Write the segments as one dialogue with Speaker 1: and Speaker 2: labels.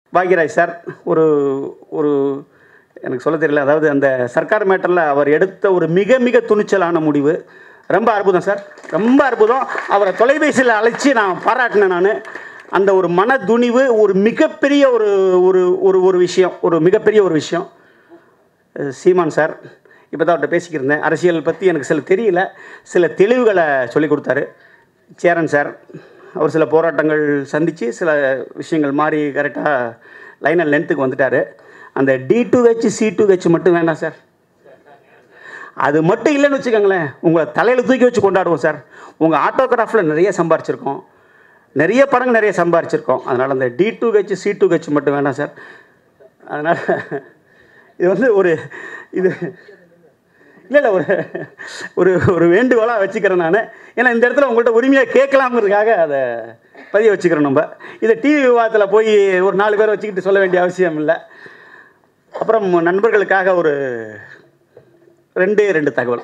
Speaker 1: Bhagyaraj sir ஒரு ஒரு எனக்கு சொல்ல தெரியல அதாவது அந்த சர்க்கார் மேட்டரில் அவர் எடுத்த ஒரு மிக மிக துணிச்சலான முடிவு ரொம்ப அற்புதம் சார் ரொம்ப அற்புதம் அவரை தொலைபேசியில் அழைச்சி நான் பாராட்டினேன் நான் அந்த ஒரு மன துணிவு ஒரு மிகப்பெரிய ஒரு ஒரு ஒரு ஒரு விஷயம் ஒரு மிகப்பெரிய ஒரு விஷயம் அஹ் சீமான் சார் இப்போ தான் அவர்கிட்ட பேசிக்கிருந்தேன் அரசியல் பற்றி எனக்கு சில தெரியல சில தெளிவுகளை சொல்லி கொடுத்தாரு சேரன் சார் அவர் சில போராட்டங்கள் சந்தித்து சில விஷயங்கள் மாறி கரெக்டாக லைன் லென்த்துக்கு வந்துட்டார் அந்த D to H C to H மட்டும் வேண்டாம் சார் அது மட்டும் இல்லைன்னு வச்சுக்கோங்களேன் உங்களை தலையில் தூக்கி வச்சு கொண்டாடுவோம் சார் உங்கள் ஆட்டோகிராஃபில் நிறைய சம்பாரிச்சிருக்கோம் நிறைய படங்கள் நிறைய சம்பாரிச்சிருக்கோம் அதனால் அந்த D to H C to H மட்டும் வேண்டாம் சார் அதனால் இது வந்து ஒரு இது இல்லை இல்லை ஒரு ஒரு ஒரு வேண்டுகோளாக வச்சுக்கிறேன் நான் ஏன்னா இந்த இடத்துல உங்கள்கிட்ட உரிமையாக கேட்கலாங்கிறதுக்காக அதை பதிய வச்சுக்கிறோம் நம்ம இதை டிவி விவாதத்தில் போய் ஒரு நாலு பேர் வச்சுக்கிட்டு சொல்ல வேண்டிய அவசியம் இல்லை அப்புறம் நண்பர்களுக்காக ஒரு ரெண்டே ரெண்டு தகவல்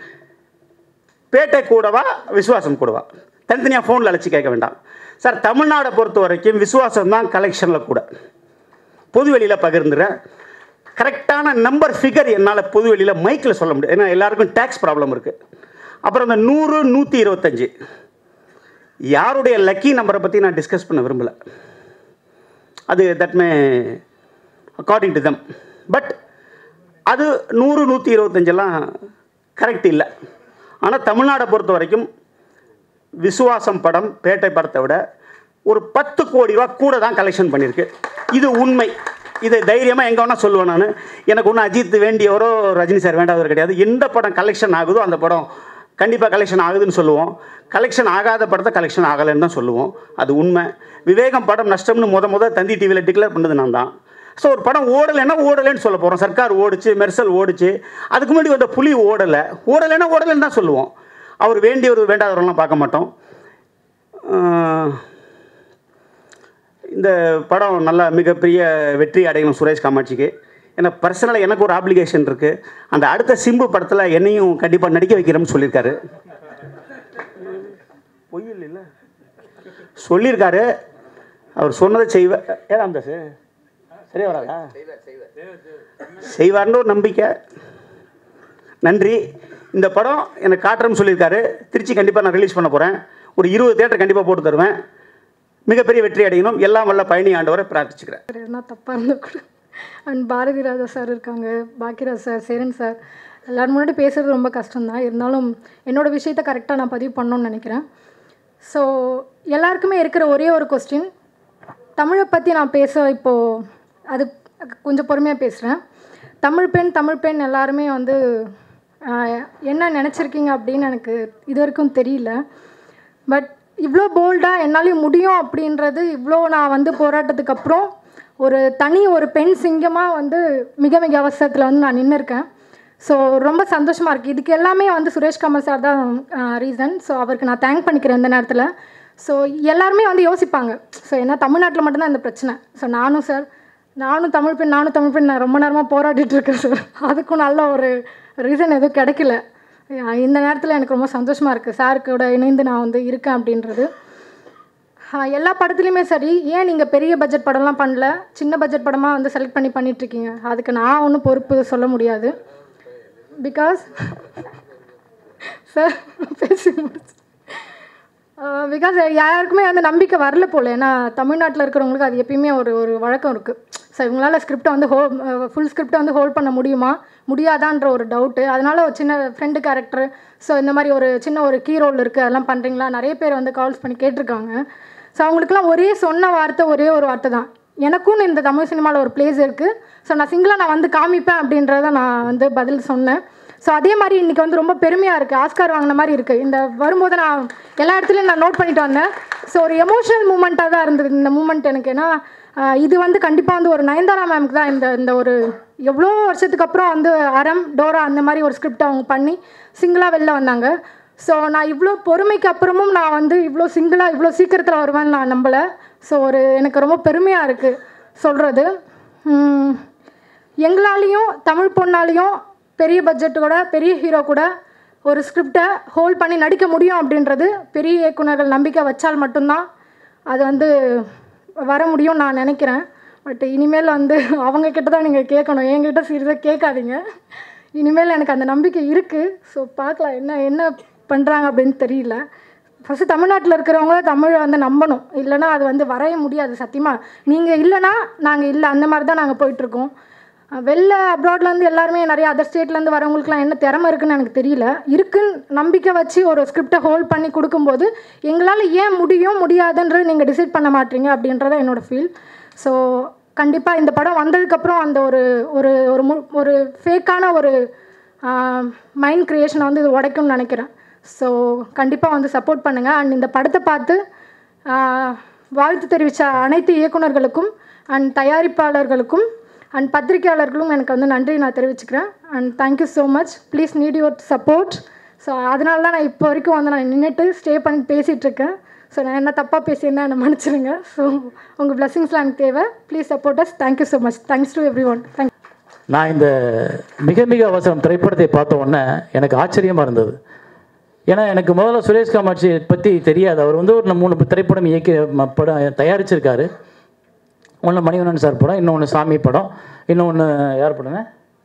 Speaker 1: பேட்டை கூடவா விசுவாசம் கூடவா தனித்தனியாக ஃபோனில் அழைச்சி கேட்க வேண்டாம் சார் தமிழ்நாடை பொறுத்த வரைக்கும் விசுவாசம் தான் கலெக்ஷனில் கூட பொதுவெளியில் பகிர்ந்துறேன் கரெக்டான நம்பர் ஃபிகர் என்னால் பொதுவெளியில் மைக்கில் சொல்ல முடியும் ஏன்னா எல்லாருக்கும் டேக்ஸ் ப்ராப்ளம் இருக்குது அப்புறம் இந்த நூறு நூற்றி இருபத்தஞ்சி யாருடைய லக்கி நம்பரை பற்றி நான் டிஸ்கஸ் பண்ண விரும்பலை அது that may according to them but அது நூறு நூற்றி இருபத்தஞ்செல்லாம் கரெக்ட் இல்லை ஆனால் தமிழ்நாடை பொறுத்த வரைக்கும் விசுவாசம் படம் பேட்டை படத்தை விட ஒரு பத்து கோடி ரூபா கூட தான் கலெக்ஷன் பண்ணியிருக்கு இது உண்மை இதை தைரியமாக எங்கே வேணால் சொல்லுவேன் நான் எனக்கு ஒன்றும் அஜித் வேண்டியவரோ ரஜினி சார் வேண்டாதவர் கிடையாது எந்த படம் கலெக்ஷன் ஆகுதோ அந்த படம் கண்டிப்பாக கலெக்ஷன் ஆகுதுன்னு சொல்லுவோம் கலெக்ஷன் ஆகாத படத்தை கலெக்ஷன் ஆகலைன்னு தான் சொல்லுவோம் அது உண்மை விவேகம் படம் நஷ்டம்னு முத முத தந்தி டிவியில் டிக்ளேர் பண்ணது நான் தான் ஸோ ஒரு படம் ஓடலைன்னா ஓடலைன்னு சொல்ல போகிறோம் சர்க்கார் ஓடிச்சு மெர்சல் ஓடிச்சு அதுக்கு முன்னாடி வந்த புலி ஓடலை ஓடலைன்னா ஓடலைன்னு தான் சொல்லுவோம் அவர் வேண்டியவர் வேண்டாதவரெல்லாம் பார்க்க மாட்டோம் ஆஹ், இந்த படம் நல்லா மிகப்பெரிய வெற்றி அடையணும் சுரேஷ் காமாட்சிக்கு ஏன்னா பர்சனலாக எனக்கு ஒரு ஆப்ளிகேஷன் இருக்குது அந்த அடுத்த சிம்பு படத்தில் என்னையும் கண்டிப்பாக நடிக்க வைக்கிறேன்னு சொல்லியிருக்காரு பொய் இல்லை சொல்லியிருக்காரு அவர் சொன்னதை செய்வ ஏதா அந்த சரியா வராதா செய்வார்னு ஒரு நம்பிக்கை நன்றி இந்த படம் எனக்கு காட்டுறேன்னு சொல்லியிருக்காரு திருச்சி கண்டிப்பாக நான் ரிலீஸ் பண்ண போகிறேன் ஒரு இருபது தேட்டர் கண்டிப்பாக போட்டு தருவேன் மிகப்பெரிய வெற்றி அடையணும் எல்லாம் வல்ல பயணி ஆண்டவரை பிரார்த்திச்சுக்கிறேன்
Speaker 2: வேறு எதுனா தப்பாக இருந்தால் கூட அண்ட் பாரதி ராஜா சார் இருக்காங்க பாக்கியராஜ் சார் சேரன் சார் எல்லாரும் முன்னாடி பேசுகிறது ரொம்ப கஷ்டம்தான் இருந்தாலும் என்னோட விஷயத்த கரெக்டாக நான் பதிவு பண்ணணும்னு நினைக்கிறேன் ஸோ எல்லாருக்குமே இருக்கிற ஒரே ஒரு கொஸ்டின் தமிழை பற்றி நான் பேச இப்போது அது கொஞ்சம் பொறுமையாக பேசுகிறேன் தமிழ் பெண் தமிழ் பெண் எல்லாருமே வந்து ஆஹ், என்ன நினச்சிருக்கீங்க அப்படின்னு எனக்கு இது வரைக்கும் தெரியல பட் இவ்வளோ போல்டாக என்னாலையும் முடியும் அப்படின்றது இவ்வளோ நான் வந்து போராட்டத்துக்கு அப்புறம் ஒரு தனி ஒரு பெண் சிங்கமாக வந்து மிக மிக அவசரத்தில் வந்து நான் நின்று இருக்கேன் ஸோ ரொம்ப சந்தோஷமாக இருக்குது இதுக்கு எல்லாமே வந்து சுரேஷ் கமல் சார் தான் ரீசன் ஸோ அவருக்கு நான் தேங்க் பண்ணிக்கிறேன் இந்த நேரத்தில் ஸோ எல்லாருமே வந்து யோசிப்பாங்க ஸோ ஏன்னா தமிழ்நாட்டில் மட்டும்தான் இந்த பிரச்சனை ஸோ நானும் சார் நானும் தமிழ் பெண் நானும் தமிழ் பெண் நான் ரொம்ப நேரமாக போராடிட்டு இருக்கேன் சார் அதுக்கும் நல்ல ஒரு ரீசன் எதுவும் கிடைக்கல அஹ் இந்த நேரத்தில் எனக்கு ரொம்ப சந்தோஷமாக இருக்குது சார் கூட இணைந்து நான் வந்து இருக்கேன் அப்படின்றது ஆஹ் எல்லா படத்துலையுமே சரி ஏன் நீங்கள் பெரிய பட்ஜெட் படம்லாம் பண்ணல சின்ன பட்ஜெட் படமாக வந்து செலக்ட் பண்ணி பண்ணிகிட்ருக்கீங்க அதுக்கு நான் ஒன்றும் பொறுப்பு சொல்ல முடியாது பிகாஸ் சார் பேசி முடிச்சு பிகாஸ் யாருக்குமே வந்து நம்பிக்கை வரல போல ஏன்னா தமிழ்நாட்டில் இருக்கிறவங்களுக்கு அது எப்பயுமே ஒரு ஒரு வழக்கம் இருக்குது ஸோ இவங்களால ஸ்கிரிப்டை வந்து ஹோ ஃபுல் ஸ்கிரிப்டை வந்து ஹோல்ட் பண்ண முடியுமா முடியாதான்ற ஒரு டவுட்டு அதனால ஒரு சின்ன ஃப்ரெண்டு கேரக்டர் ஸோ இந்த மாதிரி ஒரு சின்ன ஒரு கீ ரோல் இருக்குது அதெல்லாம் பண்ணுறீங்களா நிறைய பேர் வந்து கால்ஸ் பண்ணி கேட்டிருக்காங்க ஸோ அவங்களுக்குலாம் ஒரே சொன்ன வார்த்தை ஒரே ஒரு வார்த்தை தான் எனக்கும் இந்த தமிழ் சினிமாவில் ஒரு பிளேஸ் இருக்குது ஸோ நான் சிங்கிளாக நான் வந்து காமிப்பேன் அப்படின்றத நான் வந்து பதில் சொன்னேன் ஸோ அதே மாதிரி இன்றைக்கி வந்து ரொம்ப பெருமையாக இருக்குது ஆஸ்கார் வாங்கின மாதிரி இருக்குது இந்த வரும்போது நான் எல்லா இடத்துலையும் நான் நோட் பண்ணிட்டு வந்தேன் ஸோ ஒரு எமோஷனல் மூமெண்ட்டாக தான் இருந்தது இந்த மூமெண்ட் எனக்கு ஏன்னா ஆஹ், இது வந்து கண்டிப்பாக வந்து ஒரு நயன்தாரா மேம்க்கு தான் இந்த இந்த ஒரு எவ்வளோ வருஷத்துக்கு அப்புறம் வந்து அறம் டோரா அந்த மாதிரி ஒரு ஸ்கிரிப்ட் அவங்க பண்ணி சிங்கிளாக வெளில வந்தாங்க ஸோ நான் இவ்வளோ பொறுமைக்கு அப்புறமும் நான் வந்து இவ்வளோ சிங்கிளாக இவ்வளோ சீக்கிரத்தில் வருவேன்னு நான் நம்பலை ஸோ ஒரு எனக்கு ரொம்ப பெருமையாக இருக்குது சொல்கிறது எங்களாலேயும் தமிழ் பொண்ணாலேயும் பெரிய பட்ஜெட் கூட பெரிய ஹீரோ கூட ஒரு ஸ்கிரிப்டை ஹோல்ட் பண்ணி நடிக்க முடியும் அப்படின்றது பெரிய இயக்குனர்கள் நம்பிக்கை வச்சால் மட்டும்தான் அது வந்து வர முடியும் நான் நினைக்கிறேன் பட் இனிமேல் வந்து அவங்க கிட்ட தான் நீங்கள் கேட்கணும் என்கிட்ட சீரியஸாக கேட்காதீங்க இனிமேல் எனக்கு அந்த நம்பிக்கை இருக்குது ஸோ பார்க்கலாம் என்ன என்ன பண்ணுறாங்க அப்படின்னு தெரியல ஃபஸ்ட்டு தமிழ்நாட்டில் இருக்கிறவங்க தமிழை வந்து நம்பணும் இல்லைன்னா அது வந்து வரைய முடியாது சத்தியமாக நீங்கள் இல்லைன்னா நாங்கள் இல்லை அந்த மாதிரி தான் நாங்கள் போயிட்டுருக்கோம் வெளில அப்ராட்லேருந்து எல்லாருமே நிறைய அதர் ஸ்டேட்லேருந்து வரவங்களுக்குலாம் என்ன திறமை இருக்குன்னு எனக்கு தெரியல இருக்குன்னு நம்பிக்கை வச்சு ஒரு ஸ்கிரிப்டை ஹோல்ட் பண்ணி கொடுக்கும்போது எங்களால் ஏன் முடியும் முடியாதுன்றது நீங்கள் டிசைட் பண்ண மாட்டீங்க அப்படின்றத என்னோடய ஃபீல் ஸோ கண்டிப்பாக இந்த படம் வந்ததுக்கப்புறம் அந்த ஒரு ஒரு ஒரு மு ஒரு ஃபேக்கான ஒரு மைண்ட் க்ரியேஷனை வந்து இது உடைக்கும்னு நினைக்கிறேன் ஸோ கண்டிப்பாக வந்து சப்போர்ட் பண்ணுங்கள் அண்ட் இந்த படத்தை பார்த்து ஆஹ், வாழ்த்து தெரிவித்த அனைத்து இயக்குனர்களுக்கும் அண்ட் தயாரிப்பாளர்களுக்கும் அண்ட் பத்திரிகையாளர்களும் எனக்கு வந்து நன்றி நான் தெரிவிச்சுக்கிறேன் and thank you so much please need your support so அதனால தான் நான் இப்போ வரைக்கும் வந்து நான் நின்றுட்டு ஸ்டே பண்ணி பேசிகிட்டு இருக்கேன் ஸோ நான் என்ன தப்பாக பேசியிருந்தேன் என்னை மன்னிச்சிடுங்க ஸோ உங்கள் பிளெஸிங்ஸ்லாம் எனக்கு தேவை please support us thank you so much thanks to everyone thank
Speaker 3: நான் இந்த மிக மிக அவசரம் திரைப்படத்தை பார்த்த உடனே எனக்கு ஆச்சரியமாக இருந்தது ஏன்னா எனக்கு முதல்ல சுரேஷ் காமாட்சி பற்றி தெரியாது அவர் வந்து ஒரு மூணு திரைப்படம் இயக்கி ம- படம் தயாரிச்சிருக்காரு ஒன்று மணிவண்ணன் சார் படம் இன்னொன்று சாமி படம் இன்னொன்று யார் படங்க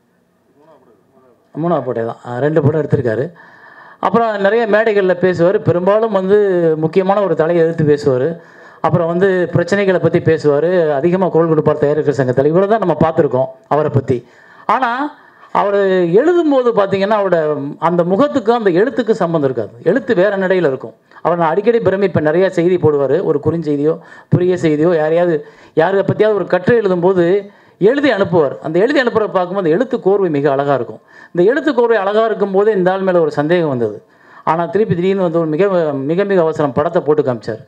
Speaker 3: மூணாவது படம் தான் அஹ் ரெண்டு படம் எடுத்திருக்காரு அப்புறம் நிறைய மேடைகளில் பேசுவார் பெரும்பாலும் வந்து முக்கியமான ஒரு தலையை எதிர்த்து பேசுவார் அப்புறம் வந்து பிரச்சனைகளை பற்றி பேசுவார் அதிகமாக குரல் கொடுப்பார் தயாரிக்கிற சங்க தலைவர் இவ்வளோ தான் நம்ம பார்த்துருக்கோம் அவரை பற்றி ஆனால் அவர் எழுதும்போது பார்த்தீங்கன்னா அவரோட அந்த முகத்துக்கும் அந்த எழுத்துக்கும் சம்மந்தம் இருக்காது எழுத்து வேறு நடையில் இருக்கும் அவர் நான் அடிக்கடி பிரமிப்பேன் நிறைய செய்தி போடுவார் ஒரு குறுஞ்செய்தியோ புரிய செய்தியோ யாரையாவது யாரை பற்றியாவது ஒரு கட்டுரை எழுதும்போது எழுதி அனுப்புவார் அந்த எழுதி அனுப்புறத பார்க்கும்போது எழுத்து கோர்வை மிக அழகாக இருக்கும் இந்த எழுத்து கோர்வை அழகாக இருக்கும்போது இந்த ஆள் மேலே ஒரு சந்தேகம் வந்தது ஆனால் திருப்பி திடீர்னு வந்து ஒரு மிக மிக மிக அவசரம் படத்தை போட்டு காமிச்சார்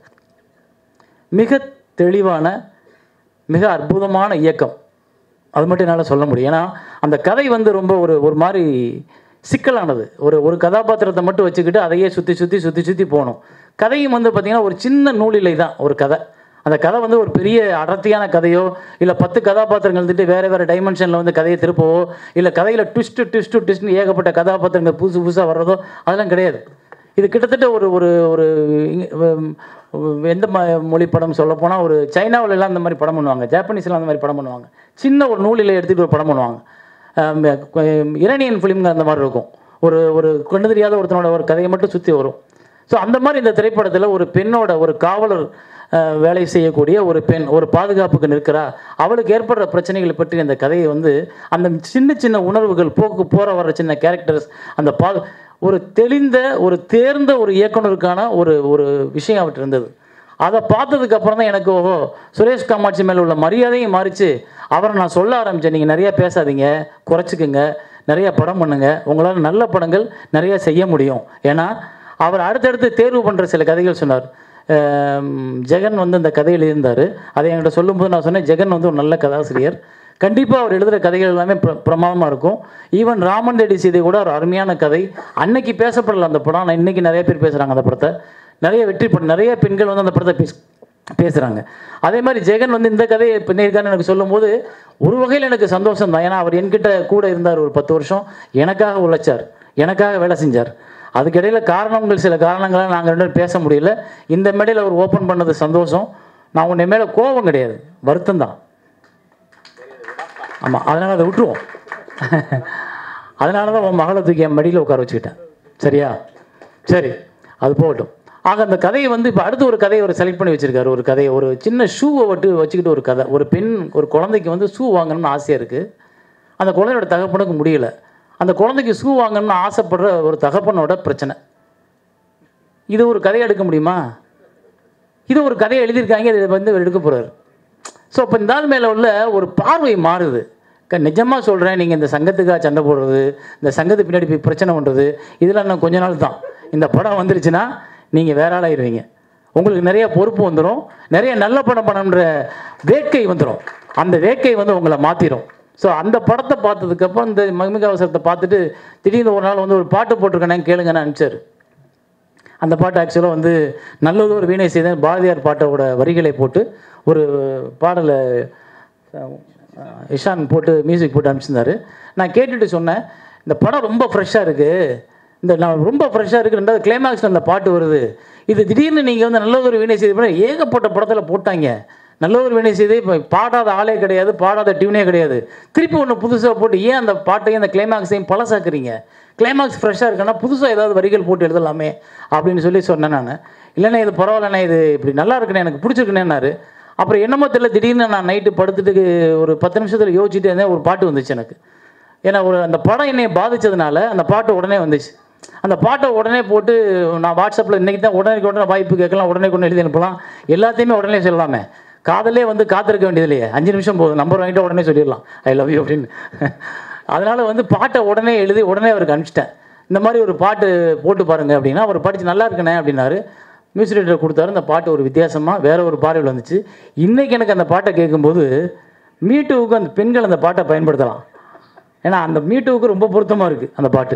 Speaker 3: மிக தெளிவான மிக அற்புதமான இயக்கம் அது மட்டும் என்னால் சொல்ல முடியும் ஏன்னா அந்த கதை வந்து ரொம்ப ஒரு ஒரு மாதிரி சிக்கலானது ஒரு ஒரு கதாபாத்திரத்தை மட்டும் வச்சுக்கிட்டு அதையே சுற்றி சுற்றி சுற்றி சுற்றி போகணும் கதையும் வந்து பார்த்திங்கன்னா ஒரு சின்ன நூலிலை தான் ஒரு கதை அந்த கதை வந்து ஒரு பெரிய அடர்த்தியான கதையோ இல்லை பத்து கதாபாத்திரங்கள் இருந்துட்டு வேறு வேறு டைமென்ஷனில் வந்து கதையை திருப்பவோ இல்லை கதையில் ட்விஸ்ட்டு ட்விஸ்ட்டு ட்விஸ்ட்னு ஏகப்பட்ட கதாபாத்திரங்கள் புதுசு புதுசாக வர்றதோ அதெல்லாம் கிடையாது இது கிட்டத்தட்ட ஒரு ஒரு ஒரு இங்க- உம், எந்த ம மொழி படம் சொல்ல போனால் ஒரு சைனாவுல எல்லாம் இந்த மாதிரி படம் பண்ணுவாங்க ஜாப்பனீஸ்லாம் அந்த மாதிரி படம் பண்ணுவாங்க சின்ன ஒரு நூலில் எடுத்துகிட்டு ஒரு படம் பண்ணுவாங்க இரணியன் ஃபிலிம்ங்க அந்த மாதிரி இருக்கும் ஒரு ஒரு கண்டு தெரியாத ஒருத்தனோட ஒரு கதையை மட்டும் சுற்றி வரும் ஸோ அந்த மாதிரி இந்த திரைப்படத்தில் ஒரு பெண்ணோட ஒரு காவலர் அஹ், வேலை செய்யக்கூடிய ஒரு பெண் ஒரு பாதுகாப்புக்கு நிற்கிறா அவளுக்கு ஏற்படுற பிரச்சனைகளை பற்றி அந்த கதையை வந்து அந்த சின்ன சின்ன உணர்வுகள் போக்கு போகிற வர சின்ன கேரக்டர்ஸ் அந்த பா ஒரு தெளிந்த ஒரு தேர்ந்த ஒரு இயக்குனருக்கான ஒரு ஒரு விஷயம் அவர்கிட்ட இருந்தது அதை பார்த்ததுக்கு அப்புறம் தான் எனக்கு ஓஹோ சுரேஷ் காமாட்சி மேலே உள்ள மரியாதையும் மாறிச்சு அவரை நான் சொல்ல ஆரம்பித்தேன் நீங்கள் நிறையா பேசாதீங்க குறைச்சிக்குங்க நிறைய படம் பண்ணுங்க உங்களால் நல்ல படங்கள் நிறைய செய்ய முடியும் ஏன்னா அவர் அடுத்தடுத்து தேர்வு பண்ணுற சில கதைகள் சொன்னார் அம், ஜெகன் வந்து அந்த கதையில் இருந்தார் அதை என்கிட்ட சொல்லும்போது நான் சொன்னேன் ஜெகன் வந்து ஒரு நல்ல கதாசிரியர் கண்டிப்பாக அவர் எழுதுகிற கதைகள் எல்லாமே பிர பிரமாதமாக இருக்கும் ஈவன் ராமன் ரெட்டி சீதை கூட ஒரு அருமையான கதை அன்னைக்கு பேசப்படல அந்த படம் ஆனால் இன்னைக்கு நிறைய பேர் பேசுகிறாங்க அந்த படத்தை நிறைய வெற்றி படம் நிறைய பெண்கள் வந்து அந்த படத்தை பேச பேசுகிறாங்க அதே மாதிரி ஜெகன் வந்து இந்த கதையை பண்ணியிருக்காருன்னு எனக்கு சொல்லும்போது ஒரு வகையில் எனக்கு சந்தோஷம் தான் ஏன்னா அவர் என்கிட்ட கூட இருந்தார் ஒரு பத்து வருஷம் எனக்காக உழைச்சார் எனக்காக வேலை செஞ்சார் அதுக்கிடையில் காரணங்கள் சில காரணங்களால் நாங்கள் ரெண்டு பேரும் பேச முடியல இந்த மேடையில் அவர் ஓப்பன் பண்ணது சந்தோஷம் நான் உன்னை மேலே கோபம் கிடையாது வருத்தம் தான் ஆமாம் அதனால் அதை விட்டுருவோம் அதனால தான் உன் மகளை தூக்கி என் மடியில் உட்கார வச்சுக்கிட்டேன் சரியா சரி அது போகட்டும் ஆக அந்த கதையை வந்து இப்போ அடுத்து ஒரு கதையை ஒரு செலக்ட் பண்ணி வச்சிருக்காரு ஒரு கதையை ஒரு சின்ன ஷூவை விட்டு வச்சுக்கிட்டு ஒரு கதை ஒரு பெண் ஒரு குழந்தைக்கு வந்து ஷூ வாங்கணும்னு ஆசையாக இருக்குது அந்த குழந்தையோட தகப்பனுக்கு முடியல அந்த குழந்தைக்கு ஷூ வாங்கணும்னு ஆசைப்படுற ஒரு தகப்பனோட பிரச்சனை இது ஒரு கதையை எடுக்க முடியுமா இது ஒரு கதையை எழுதியிருக்காங்க இதை வந்து இவர் எடுக்க போகிறார் ஸோ இப்போ இந்த ஆள் மேலே உள்ள ஒரு பார்வை மாறுது க நிஜமாக சொல்கிறேன் நீங்கள் இந்த சங்கத்துக்காக சண்டை போடுறது இந்த சங்கத்துக்கு பின்னாடி போய் பிரச்சனை பண்ணுறது இதெல்லாம் இன்னும் கொஞ்ச நாள் தான் இந்த படம் வந்துருச்சுன்னா நீங்கள் வேற ஆளாயிருவீங்க உங்களுக்கு நிறைய பொறுப்பு வந்துடும் நிறைய நல்ல படம் பண்ணணுன்ற வேட்கை வந்துடும் அந்த வேட்கை வந்து உங்களை மாற்றிடும் ஸோ அந்த படத்தை பார்த்ததுக்கப்புறம் இந்த மகிமிக அவசரத்தை பார்த்துட்டு திடீர்னு ஒரு நாள் வந்து ஒரு பாட்டு போட்டிருக்கேனே கேளுங்கன்னு அனுப்பிச்சார் அந்த பாட்டு ஆக்சுவலாக வந்து நல்லது ஒரு வீணை செய்தேன் பாரதியார் பாட்டோட வரிகளை போட்டு ஒரு பாடலை அஹ், இஷான் போட்டு மியூசிக் போட்டு அனுப்பிச்சிருந்தாரு நான் கேட்டுட்டு சொன்னேன் இந்த படம் ரொம்ப ஃப்ரெஷ்ஷாக இருக்குது இந்த நான் ரொம்ப ஃப்ரெஷ்ஷாக இருக்குது ரெண்டாவது கிளைமேக்ஸில் அந்த பாட்டு வருது இது திடீர்னு நீங்கள் வந்து நல்லது ஒரு வீணை செய்த படம் ஏகப்பட்ட படத்தில் போட்டாங்க நல்ல ஒரு வினை செய்து இப்போ பாடாத ஆளே கிடையாது பாடாத டியூனே கிடையாது திருப்பி ஒன்று புதுசாக போட்டு ஏன் அந்த பாட்டையும் அந்த கிளைமாக்ஸையும் பழசாக்குறீங்க கிளைமாக்ஸ் ஃப்ரெஷ்ஷாக இருக்குன்னா புதுசாக ஏதாவது வரிகள் போட்டு எழுதலாமே அப்படின்னு சொல்லி சொன்னேன் நான் இல்லைண்ணே இது பரவாயில்லண்ணே இது இப்படி நல்லா இருக்குண்ணே எனக்கு பிடிச்சிருக்குண்ணேன்னாரு அப்புறம் என்னமோ தெரியல திடீர்னு நான் நைட்டு படுத்துட்டு ஒரு பத்து நிமிஷத்தில் யோசிச்சுட்டே இருந்தேன் ஒரு பாட்டு வந்துச்சு எனக்கு ஏன்னா ஒரு அந்த படம் என்னை பாதிச்சதுனால அந்த பாட்டு உடனே வந்துச்சு அந்த பாட்டை உடனே போட்டு நான் வாட்ஸ்அப்பில் இன்றைக்கி தான் உடனே உடனே வாய்ப்பு கேட்கலாம் உடனே கொண்டு எழுதி அனுப்பலாம் எல்லாத்தையுமே உடனே சொல்லலாமே காதலே வந்து காத்திருக்க வேண்டியது இல்லையே அஞ்சு நிமிஷம் போதும் நம்பர் வாங்கிட்டு உடனே சொல்லிடலாம் ஐ லவ் யூ அப்படின்னு அதனால் வந்து பாட்டை உடனே எழுதி உடனே அவருக்கு அனுப்பிச்சிட்டேன் இந்த மாதிரி ஒரு பாட்டு போட்டு பாருங்க அப்படின்னா அவர் படித்து நல்லா இருக்குண்ணே அப்படின்னாரு மியூசிக் டைரக்டர் கொடுத்தாரு அந்த பாட்டு ஒரு வித்தியாசமாக வேற ஒரு பார்வையில் வந்துச்சு இன்றைக்கி எனக்கு அந்த பாட்டை கேட்கும்போது மீட்டுவுக்கு அந்த பெண்கள் அந்த பாட்டை பயன்படுத்தலாம் ஏன்னா அந்த மீட்டுவுக்கு ரொம்ப பொருத்தமாக இருக்குது அந்த பாட்டு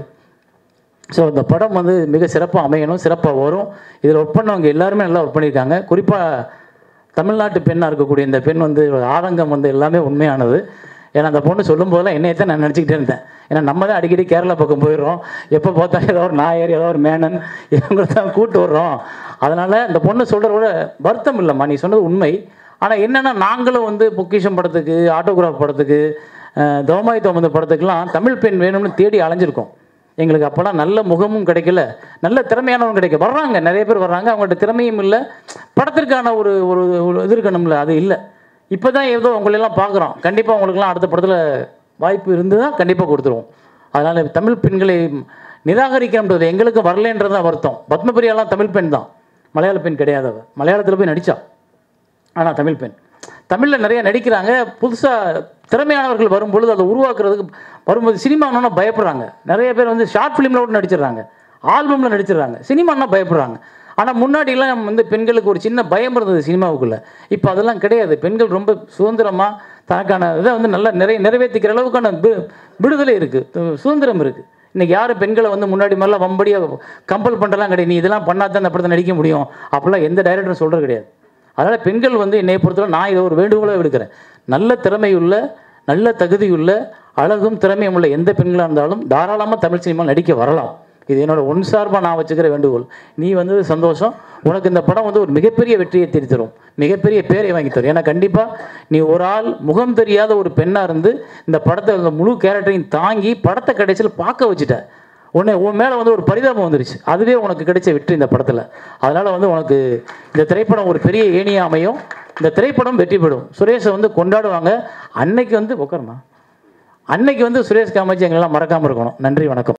Speaker 3: ஸோ இந்த படம் வந்து மிக சிறப்பாக அமையணும் சிறப்பாக வரும் இதில் ஒர்க் பண்ணவங்க எல்லாருமே நல்லா ஒர்க் பண்ணியிருக்காங்க குறிப்பாக தமிழ்நாட்டு பெண்ணாக இருக்கக்கூடிய இந்த பெண் வந்து ஆதங்கம் வந்து எல்லாமே உண்மையானது ஏன்னா அந்த பொண்ணு சொல்லும் போதெல்லாம் என்னையை தான் நான் நினச்சிக்கிட்டே இருந்தேன் ஏன்னா நம்ம தான் அடிக்கடி கேரளா பக்கம் போயிடுறோம் எப்போ பார்த்தாலும் ஏதோ ஒரு நாயர் ஏதோ ஒரு மேனன் இவங்களை தான் கூட்டு வர்றோம் அதனால் இந்த பொண்ணு சொல்கிறத விட வருத்தம் இல்லைம்மா நீ சொன்னது உண்மை ஆனால் என்னென்னா நாங்களும் வந்து பொக்கிஷம் படத்துக்கு ஆட்டோகிராஃப் படத்துக்கு அஹ், தோமாய் தோமந்த படத்துக்கெல்லாம் தமிழ் பெண் வேணும்னு தேடி அலைஞ்சிருக்கோம் எங்களுக்கு அப்போல்லாம் நல்ல முகமும் கிடைக்கல நல்ல திறமையானவங்க கிடைக்க வர்றாங்க நிறைய பேர் வர்றாங்க அவங்கள்ட்ட திறமையும் இல்லை படத்திற்கான ஒரு ஒரு ஒரு இது இருக்கணும்ல அது இல்லை இப்போ தான் ஏதோ உங்களெல்லாம் பார்க்குறோம் கண்டிப்பாக உங்களுக்குலாம் அடுத்த படத்தில் வாய்ப்பு இருந்ததுன்னா கண்டிப்பாக கொடுத்துருவோம் அதனால் தமிழ் பெண்களை நிராகரிக்கணுன்றது எங்களுக்கு வரலன்றது தான் வருத்தம் பத்மபிரியாலாம் தமிழ் பெண் தான் மலையாள பெண் கிடையாது அவ மலையாளத்தில் போய் நடித்தா ஆனால் தமிழ் பெண் தமிழில் நிறைய நடிக்கிறாங்க புதுசாக திறமையானவர்கள் வரும்பொழுது அதை உருவாக்குறதுக்கு வரும்போது சினிமானா பயப்படுறாங்க நிறைய பேர் வந்து ஷார்ட் ஃபிலிமில் கூட நடிச்சிடுறாங்க ஆல்பமில் நடிச்சிடுறாங்க சினிமானா பயப்படுறாங்க ஆனால் முன்னாடிலாம் வந்து பெண்களுக்கு ஒரு சின்ன பயம் இருந்தது சினிமாவுக்குள்ளே இப்போ அதெல்லாம் கிடையாது பெண்கள் ரொம்ப சுதந்திரமாக தனக்கான இதை வந்து நல்லா நிறைய நிறைவேற்றிக்கிற அளவுக்கான வி- விடுதலை இருக்குது சுதந்திரம் இருக்குது இன்றைக்கி யாரும் பெண்களை வந்து முன்னாடி மாதிரிலாம் வம்படியாக கம்பல் பண்ணுறலாம் கிடையாது நீ இதெல்லாம் பண்ணாதான் அந்த படத்தை நடிக்க முடியும் அப்படிலாம் எந்த டைரக்டரும் சொல்கிறது கிடையாது அதனால் பெண்கள் வந்து என்னை பொறுத்தவரை நான் இதை ஒரு வேண்டுகோளாக விடுக்கிறேன் நல்ல திறமையுள்ள நல்ல தகுதியுள்ள அழகும் திறமையும் உள்ள எந்த பெண்களாக இருந்தாலும் தாராளமாக தமிழ் சினிமா நடிக்க வரலாம் இது என்னோட ஒன் சார்பாக நான் வச்சுக்கிற வேண்டுகோள் நீ வந்து சந்தோஷம் உனக்கு இந்த படம் வந்து ஒரு மிகப்பெரிய வெற்றியை தேடி தரும் மிகப்பெரிய பேரை வாங்கி தரும் ஏன்னா கண்டிப்பாக நீ ஒரு ஆள் முகம் தெரியாத ஒரு பெண்ணாக இருந்து இந்த படத்தை இந்த முழு கேரக்டரையும் தாங்கி படத்தை கடைசியில் பார்க்க வச்சுட்ட உடனே உன் மேலே வந்து ஒரு பரிதாபம் வந்துருச்சு அதுவே உனக்கு கிடைச்ச வெற்றி இந்த படத்தில் அதனால் வந்து உனக்கு இந்த திரைப்படம் ஒரு பெரிய ஏணியாக அமையும் இந்த திரைப்படம் வெற்றி பெறும் சுரேஷை வந்து கொண்டாடுவாங்க அன்னைக்கு வந்து உட்காருமா அன்னைக்கு வந்து சுரேஷ் காமாட்சி எங்களெல்லாம் மறக்காமல் இருக்கணும் நன்றி வணக்கம்